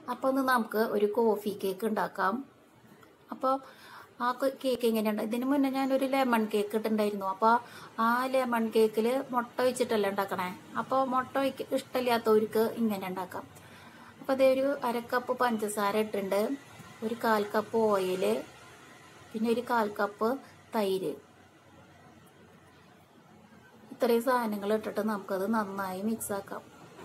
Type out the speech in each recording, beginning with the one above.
അപ്പോൾ ഒന്ന് നമുക്ക് ഒരു കോഫി കേക്ക് ഉണ്ടാക്കാം അപ്പോൾ ആ കേ- കേക്ക് എങ്ങനെയുണ്ട് ഇതിന് മുന്നേ ഞാനൊരു ലെമൺ കേക്ക് ഇട്ടുണ്ടായിരുന്നു അപ്പോൾ ആ ലെമൺ കേക്കിൽ മുട്ട ഒഴിച്ചിട്ടല്ലേ ഉണ്ടാക്കണേ അപ്പോൾ മുട്ട ഒഴിക്ക ഇഷ്ടമില്ലാത്തവർക്ക് ഇങ്ങനെ ഉണ്ടാക്കാം അപ്പോൾ അതേ ഒരു അര കപ്പ് പഞ്ചസാര ഇട്ടിട്ടുണ്ട് ഒരു കാൽ കപ്പ് ഓയിൽ പിന്നെ ഒരു കാൽ കപ്പ് തൈര് ഇത്രയും സാധനങ്ങൾ ഇട്ടിട്ട് നമുക്കത് നന്നായി മിക്സ് ആക്കാം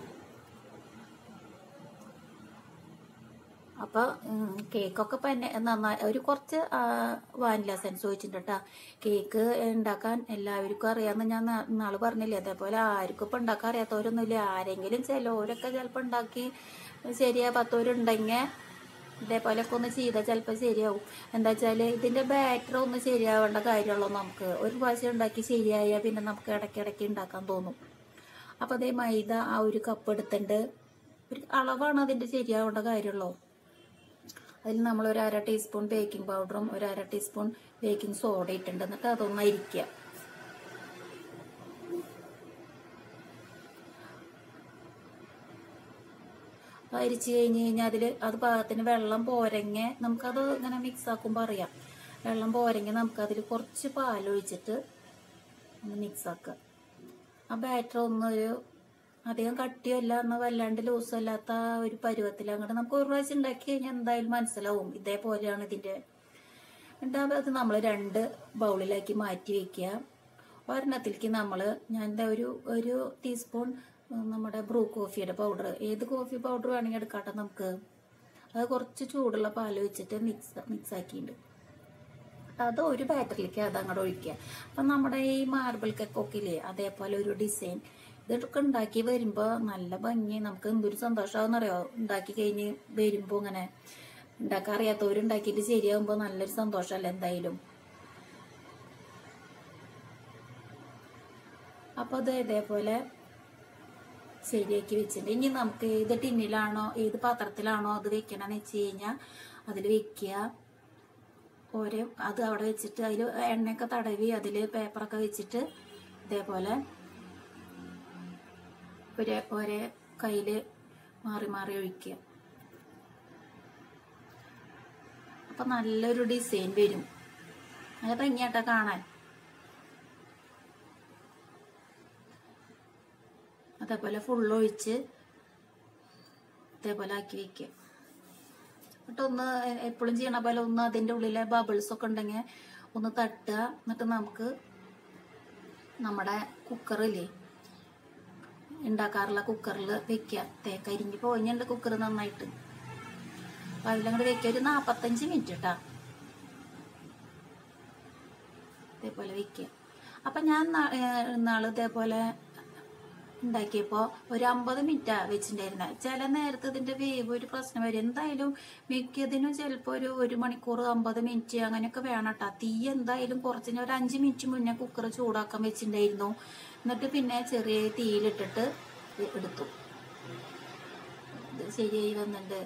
അപ്പോൾ കേക്കൊക്കെ ഇപ്പം എന്നെ നന്നായി ഒരു കുറച്ച് വാനില സെൻസ് ഒഴിച്ചിട്ടുണ്ട് കേട്ടോ കേക്ക് ഉണ്ടാക്കാൻ എല്ലാവർക്കും അറിയാമെന്ന് ഞാൻ നാ- നാള് പറഞ്ഞില്ലേ അതേപോലെ ആർക്കും ഇപ്പം ഉണ്ടാക്കാൻ അറിയാത്തവരൊന്നുമില്ല ആരെങ്കിലും ചിലവരൊക്കെ ചിലപ്പോൾ ഉണ്ടാക്കി ശരിയാ പത്തോരുണ്ടെങ്കിൽ ഇതേപോലെയൊക്കെ ഒന്ന് ചെയ്താൽ ചിലപ്പോൾ ശരിയാവും എന്താ വെച്ചാൽ ഇതിൻ്റെ ബാറ്റർ ഒന്ന് ശരിയാവേണ്ട കാര്യമുള്ളൂ നമുക്ക് ഒരു പ്രാവശ്യം ഉണ്ടാക്കി ശരിയായാൽ പിന്നെ നമുക്ക് ഇടയ്ക്കിടയ്ക്ക് ഉണ്ടാക്കാൻ തോന്നും അപ്പോൾ അതേ മൈദ ആ ഒരു കപ്പ് എടുത്തിട്ടുണ്ട് ഒരു അളവാണ് അതിൻ്റെ ശരിയാവേണ്ട കാര്യമുള്ളൂ അതിൽ നമ്മൾ ഒരു അര ടീസ്പൂൺ ബേക്കിംഗ് പൗഡറും ഒരു അര ടീസ്പൂൺ ബേക്കിംഗ് സോഡ ഇട്ടിട്ടുണ്ട് എന്നിട്ട് അതൊന്ന് അരിക്കുക അരിച്ച് കഴിഞ്ഞ് കഴിഞ്ഞാൽ അതിൽ അത് പാകത്തിന് വെള്ളം പോരെങ്ങെ നമുക്കത് ഇങ്ങനെ മിക്സ് ആക്കുമ്പോൾ അറിയാം വെള്ളം പോരെങ്ങെ നമുക്കതിൽ കുറച്ച് പാലൊഴിച്ചിട്ട് ഒന്ന് മിക്സ് ആക്കുക ആ ബാറ്റർ ഒന്നൊരു അധികം കട്ടിയല്ല എന്നാൽ വല്ലാണ്ട് ലൂസും അല്ലാത്ത ആ ഒരു പരുവത്തിൽ അങ്ങോട്ട് നമുക്ക് ഒരു പ്രാവശ്യം ഉണ്ടാക്കി കഴിഞ്ഞാൽ എന്തായാലും മനസ്സിലാവും ഇതേപോലെയാണ് ഇതിൻ്റെ എന്നിട്ട് അത് നമ്മൾ രണ്ട് ബൗളിലാക്കി മാറ്റി വെക്കുക ഒരെണ്ണത്തിലേക്ക് നമ്മൾ ഞാൻ ദേ ഒരു ഒരു ടീസ്പൂൺ ഉം, നമ്മുടെ ബ്രൂ കോഫിയുടെ പൗഡർ ഏത് കോഫി പൗഡർ വേണമെങ്കിൽ എടുക്കാട്ടെ നമുക്ക് അത് കുറച്ച് ചൂടുള്ള പാൽ വെച്ചിട്ട് മിക്സ് മിക്സ് ആക്കിയിട്ടുണ്ട് അത് ഒരു ബാറ്ററിലേക്ക് അത് അങ്ങോട്ട് ഒഴിക്കുക അപ്പം നമ്മുടെ ഈ മാർബിൾ കേക്കൊക്കെ ഇല്ലേ അതേപോലെ ഒരു ഡിസൈൻ ഇതൊക്കെ ഉണ്ടാക്കി വരുമ്പോൾ നല്ല ഭംഗി നമുക്ക് എന്തൊരു സന്തോഷമാണെന്ന് അറിയോ ഉണ്ടാക്കി കഴിഞ്ഞ് വരുമ്പോൾ ഇങ്ങനെ ഉണ്ടാക്കാൻ അറിയാത്തവരുണ്ടാക്കിയിട്ട് ശരിയാകുമ്പോൾ നല്ലൊരു സന്തോഷമല്ല എന്തായാലും അപ്പോൾ അത് ഇതേപോലെ ശരിയാക്കി വെച്ചിട്ടുണ്ട് ഇനി നമുക്ക് ഏത് ടിന്നിലാണോ ഏത് പാത്രത്തിലാണോ അത് വെക്കണമെന്ന് വെച്ച് കഴിഞ്ഞാൽ അതിൽ വെക്കുക ഓരോ അത് അവിടെ വെച്ചിട്ട് അതിൽ എണ്ണയൊക്കെ തടവി അതിൽ പേപ്പറൊക്കെ വെച്ചിട്ട് ഇതേപോലെ ഒരേ ഒരേ കയ്യിൽ മാറി മാറി ഒഴിക്കുക അപ്പം നല്ലൊരു ഡിസൈൻ വരും നല്ല ഭംഗിയായിട്ടാ കാണാൻ അതേപോലെ ഫുള്ള് ഒഴിച്ച് ഇതേപോലെ ആക്കി വെക്കുക എന്നിട്ട് ഒന്ന് എപ്പോഴും ചെയ്യണ പോലെ ഒന്ന് അതിൻ്റെ ഉള്ളിലെ ബബിൾസ് ഒക്കെ ഉണ്ടെങ്കിൽ ഒന്ന് തട്ടുക എന്നിട്ട് നമുക്ക് നമ്മുടെ കുക്കറില്ലേ ഉണ്ടാക്കാറുള്ള കുക്കറിൽ വെക്കുക തേക്കരിഞ്ഞ് പോയിഞ്ഞുണ്ട് കുക്കർ നന്നായിട്ട് അപ്പം അതിലങ്ങോട്ട് വെക്കുക ഒരു നാൽപ്പത്തഞ്ച് മിനിറ്റ് കേട്ടാ ഇതേപോലെ വെക്കുക അപ്പം ഞാൻ നാ- ഏഹ് ഇന്നാള് ഇതേപോലെ ഉണ്ടാക്കിയപ്പോൾ ഒരു അമ്പത് മിനിറ്റാ വെച്ചിട്ടുണ്ടായിരുന്നത് ചില നേരത്തെ ഇതിന്റെ വേവ് ഒരു പ്രശ്നം വരും എന്തായാലും മിക്കതിനും ചിലപ്പോൾ ഒരു ഒരു മണിക്കൂർ അമ്പത് മിനിറ്റ് അങ്ങനെയൊക്കെ വേണം കേട്ടോ തീ എന്തായാലും കുറച്ച് ഞാൻ ഒരു അഞ്ച് മിനിറ്റ് മുന്നേ കുക്കർ ചൂടാക്കാൻ വെച്ചിട്ടുണ്ടായിരുന്നു എന്നിട്ട് പിന്നെ ചെറിയ തീയിലിട്ടിട്ട് ഇ- എടുത്തു ഇത് ശരിയായി വന്നിട്ടുണ്ട്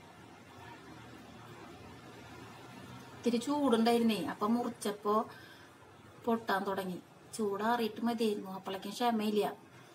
ഇത്തിരി ചൂടുണ്ടായിരുന്നേ അപ്പം മുറിച്ചപ്പോൾ പൊട്ടാൻ തുടങ്ങി ചൂടാറിയിട്ട് മതിയായിരുന്നു അപ്പോഴേക്കും ക്ഷമയില്ല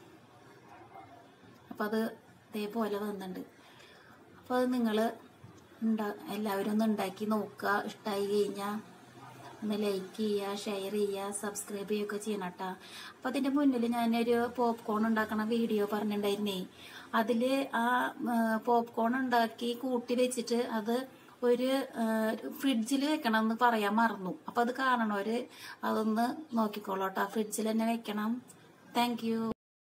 അപ്പം അത് ഇതേപോലെ വന്നിട്ടുണ്ട് അപ്പോൾ അത് നിങ്ങൾ ഉണ്ടാ എല്ലാവരും ഒന്ന് ഉണ്ടാക്കി നോക്കുക ഇഷ്ടമായി കഴിഞ്ഞാൽ ഒന്ന് ലൈക്ക് ചെയ്യുക ഷെയർ ചെയ്യുക സബ്സ്ക്രൈബ് ചെയ്യുകയൊക്കെ ചെയ്യണം കേട്ടോ അപ്പോൾ അതിൻ്റെ മുന്നിൽ ഞാനൊരു പോപ്കോൺ ഉണ്ടാക്കണ വീഡിയോ പറഞ്ഞിട്ടുണ്ടായിരുന്നേ അതിൽ ആ പോപ്കോൺ ഉണ്ടാക്കി കൂട്ടി വെച്ചിട്ട് അത് ഒരു ഫ്രിഡ്ജിൽ വെക്കണം എന്ന് പറയാൻ മറന്നു അപ്പോൾ അത് കാണണവർ അതൊന്ന് നോക്കിക്കോളൂ കേട്ടോ ഫ്രിഡ്ജിൽ തന്നെ വെക്കണം താങ്ക് യു